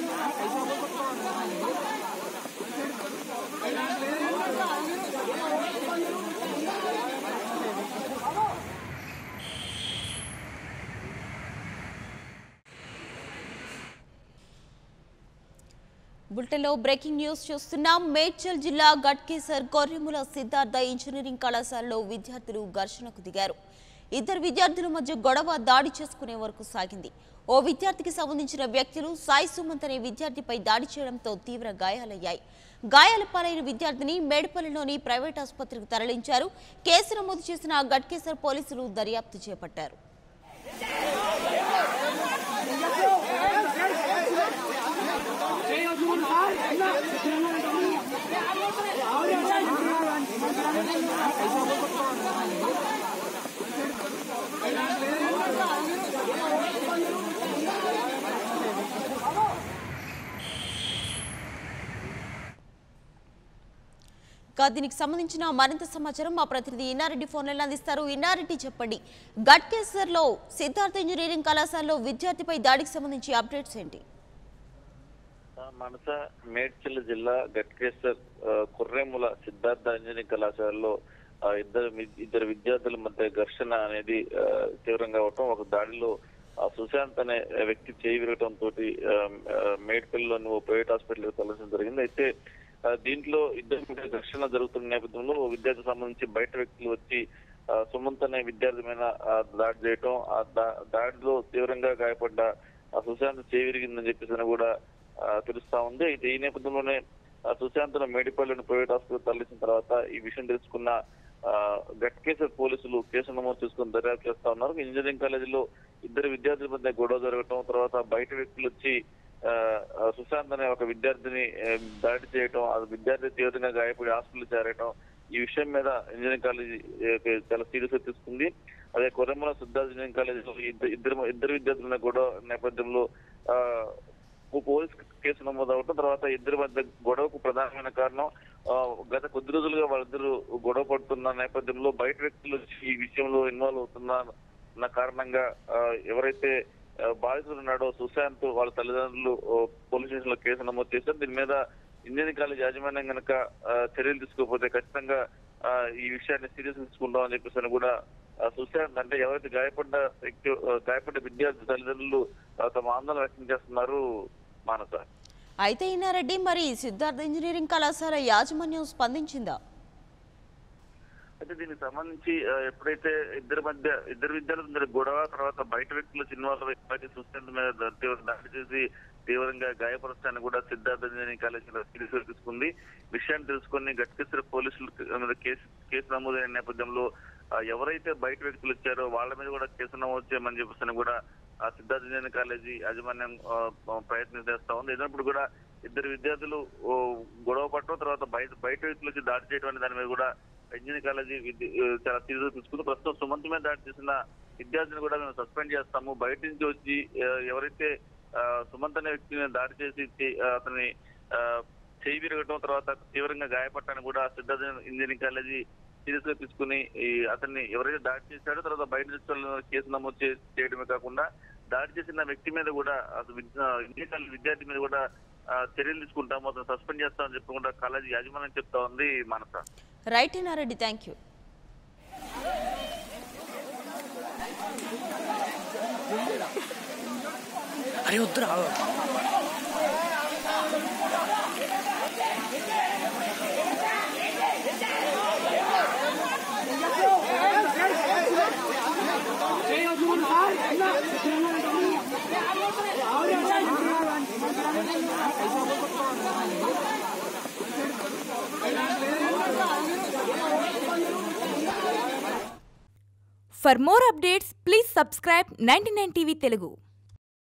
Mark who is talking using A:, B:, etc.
A: బులెటిన్లో breaking news చూస్తున్నాం మేడ్చల్ జిల్లా గట్కేసర్ కొర్రెముల సిద్ధార్థ ఇంజనీరింగ్ కళాశాలలో విద్యార్థులు ఘర్షణకు దిగారు ఇద్దరు విద్యార్థుల మధ్య గొడవ దాడి చేసుకునే వరకు సాగింది ఓ విద్యార్థికి సంబంధించిన వ్యక్తులు సాయి సుమంత్ అనే విద్యార్థిపై దాడి చేయడంతో తీవ్ర గాయాలయ్యాయి గాయాల పాలైన విద్యార్థిని మేడ్పల్లిలోని ప్రైవేట్ ఆసుపత్రికి తరలించారు కేసు నమోదు చేసిన గట్కేసర్ పోలీసులు దర్యాప్తు చేపట్టారు ఇక దీనికి సంబంధించిన మరింత సమాచారం మా ప్రతినిధి ఇన్నారెడ్డి ఫోన్లలో అందిస్తారు ఇన్నారెడ్డి చెప్పండి గట్కేసర్లో సిద్ధార్థ ఇంజనీరింగ్ కళాశాలలో విద్యార్థిపై దాడికి సంబంధించి అప్డేట్స్ ఏంటి
B: ఆ, మనస మేడ్చల్ జిల్లా గట్కేసర్ ఆ, కుర్రేముల సిద్ధార్థ ఇంజనీరింగ్ కళాశాలలో ఆ, ఇద్దరు వి- ఇద్దరు విద్యార్థుల మధ్య ఘర్షణ అనేది ఆ, తీవ్రంగా అవటం ఒక దాడిలో ఆ, సుశాంత్ అనే వ్యక్తి చేయి విరగటం తోటి ఆ, ఆ, మేడ్పల్లిలోని ఓ ప్రైవేట్ హాస్పిటల్ తరలించడం జరిగింది అయితే ఆ, దీంట్లో ఇద్దరి మధ్య ఘర్షణ జరుగుతున్న నేపథ్యంలో ఓ విద్యార్థికి సంబంధించి బయట వ్యక్తులు వచ్చి ఆ, సుమంత్ అనే విద్యార్థి మీద ఆ, దాడి చేయటం ఆ దా- దాడిలో తీవ్రంగా గాయపడ్డ ఆ సుశాంత్ చేయి విరిగిందని చెప్పేసి కూడా ఆ, తెలుస్తా ఉంది అయితే ఈ నేపథ్యంలోనే ఆ, సుశాంత్ను మేడిపల్లిని ప్రైవేట్ హాస్పిటల్ తరలించిన తర్వాత ఈ విషయం తెలుసుకున్న ఆ, గట్కేసర్ పోలీసులు కేసు నమోదు చేసుకుని దర్యాప్తు చేస్తా ఉన్నారు ఇంజనీరింగ్ కాలేజీలో ఇద్దరు విద్యార్థుల మధ్య గొడవ జరగటం తర్వాత బయట వ్యక్తులు వచ్చి ఆ, ఆ, సుశాంత్ అనే ఒక విద్యార్థిని ఆ, దాడి చేయటం ఆ విద్యార్థి తీవ్రంగా గాయపడి హాస్పిటల్ చేరటం ఈ విషయం మీద ఇంజనీరింగ్ కాలేజీ ఆ, చాలా సీరియస్ గా తీసుకుంది అదే కొరమల సిద్ధార్థ ఇంజనీరింగ్ కాలేజీలో ఇద్దరు ఇద్దరు ఇద్దరు విద్యార్థుల గొడవ నేపథ్యంలో ఆ, ఓ పోలీస్ కేసు నమోదు అవటం తర్వాత ఇద్దరి మధ్య గొడవకు ప్రధానమైన కారణం ఆ, గత కొద్ది రోజులుగా వాళ్ళిద్దరు గొడవ పడుతున్న నేపథ్యంలో బయట వ్యక్తులు వచ్చి ఈ విషయంలో ఇన్వాల్వ్ అవుతున్న ఉన్న కారణంగా ఆ, ఎవరైతే ఆ, బాధితుడు ఉన్నాడో సుశాంత్ వాళ్ళ తల్లిదండ్రులు ఓ, పోలీస్ స్టేషన్ లో కేసు నమోదు చేశారు దీని మీద ఇంజనీరింగ్ కాలేజ్ యాజమాన్యం కనుక ఆ, చర్యలు తీసుకోకపోతే ఖచ్చితంగా ఆ, ఈ విషయాన్ని సీరియస్ తీసుకుంటామని చెప్పేసి అని కూడా ఆ, సుశాంత్ అంటే ఎవరైతే గాయపడ్డ వ్యక్తి ఆ, గాయపడ్డ విద్యార్థి తల్లిదండ్రులు ఆ, తమ ఆందోళన వ్యక్తం చేస్తున్నారు మానస
A: అయితే ఇన్నారెడ్డి మరి సిద్ధార్థ ఇంజనీరింగ్ కళాశాల యాజమాన్యం స్పందించిందా
B: అయితే దీనికి సంబంధించి ఆ, ఎప్పుడైతే ఇద్దరి మధ్య ఇద్దరు విద్యార్థుల మధ్య గొడవ తర్వాత బయట వ్యక్తులు ఇన్వాల్వ్ అయితే సుశాంత్ మీద ద- తీవ్ర దాడి చేసి తీవ్రంగా గాయపరుస్తానని కూడా సిద్ధార్థ ఇంజనీరింగ్ కాలేజీలో సీరియస్ గా తీసుకుంది విషయాన్ని తెలుసుకుని గట్కేశ్వర పోలీసులు మీద కేసు కేసు నమోదైన నేపథ్యంలో ఆ, ఎవరైతే బయట వ్యక్తులు వచ్చారో వాళ్ళ మీద కూడా కేసు నమోదు చేయమని చెప్పేసి కూడా ఆ సిద్ధార్థ ఇంజనీరింగ్ కాలేజీ యాజమాన్యం ఆ, ప్రయత్నం చేస్తా ఉంది ఏదైనప్పుడు కూడా ఇద్దరు విద్యార్థులు ఓ, గొడవ పట్టడం తర్వాత బయట బయట వ్యక్తులు వచ్చి దాడి చేయడం అనే దాని మీద కూడా ఇంజనీరింగ్ కాలేజీ విద్య ఆ, చాలా సీరియస్ తీసుకుంది ప్రస్తుతం సుమంత్ మీద దాడి చేసిన విద్యార్థిని కూడా మేము సస్పెండ్ చేస్తాము బయట నుంచి వచ్చి ఆ, ఎవరైతే ఆ, సుమంత్ అనే వ్యక్తిని దాడి చేసి చే- ఆ, అతని ఆ, చేయి విరగటం తర్వాత తీవ్రంగా గాయపట్టాన్ని కూడా సిద్ధార్థ ఇంజనీరింగ్ కాలేజీ సీరియస్ గా తీసుకుని ఈ అతన్ని ఎవరైతే దాడి చేశాడో తర్వాత బయట నుంచి వాళ్ళని కేసు నమోదు చే- చేయడమే కాకుండా దాడి చేసిన వ్యక్తి మీద కూడా అసలు విద్య- ఇంజనీరింగ్ కాలేజీ విద్యార్థి మీద కూడా ఆ, చర్యలు తీసుకుంటాము అతను సస్పెండ్ చేస్తామని చెప్పి కూడా కాలేజీ యాజమాన్యం చెప్తా ఉంది Manasa
A: right Innareddy thank you
C: అరే వద్దురా
D: For more updates, please subscribe 99 TV Telugu.